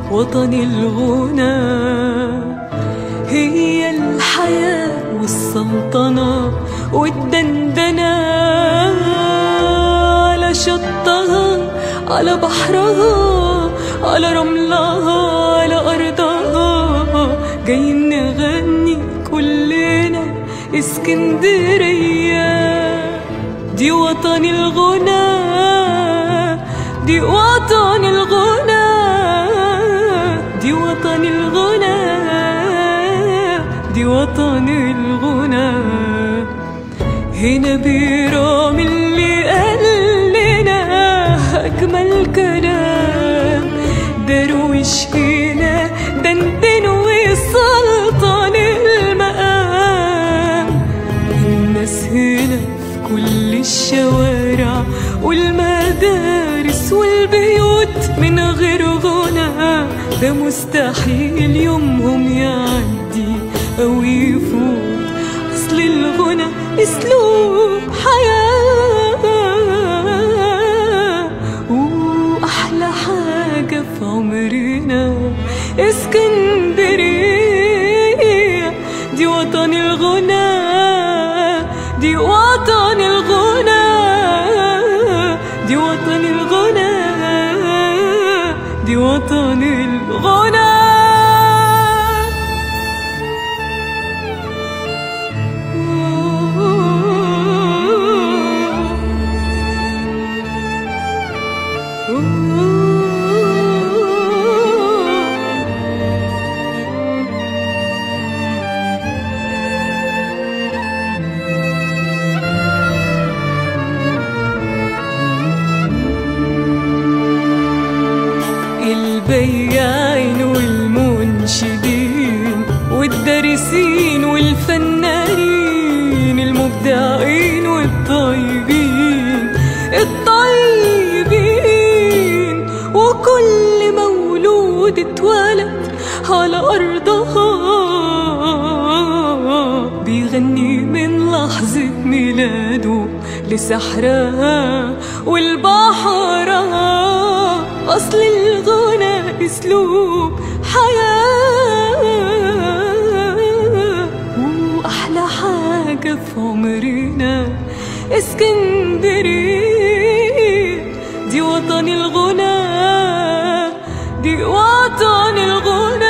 وطن الغنى هي الحياة والسلطنة والدندنة على شطها على بحرها على رملها على أرضها جايين نغني كلنا اسكندرية دي وطن الغنى دي وطن الغنى دي وطن الغنى دي وطن الغنى هنا بيرام اللي قال لنا أجمل كلام درويش هنا دندن وسلطان المقام الناس هنا في كل الشوارع والمدارس والبيوت من غير غنى ده مستحيل يومهم يعدي أو يفوت أصل الغنى أسلوب حياة وأحلى حاجة في عمرنا اسكندرية دي وطن الغنى دي وطن الغنى دي وطن الغنى دي وطن الغنى البياعين والمنشدين والدارسين والفنانين المبدعين والطيبين الطيبين وكل مولود اتولد على أرضها بيغني من لحظة ميلاده لسحرها والبحرها أصل الغنى أسلوب حياة وأحلى حاجة في عمرنا اسكندرية دي وطن الغنى دي وطن الغنى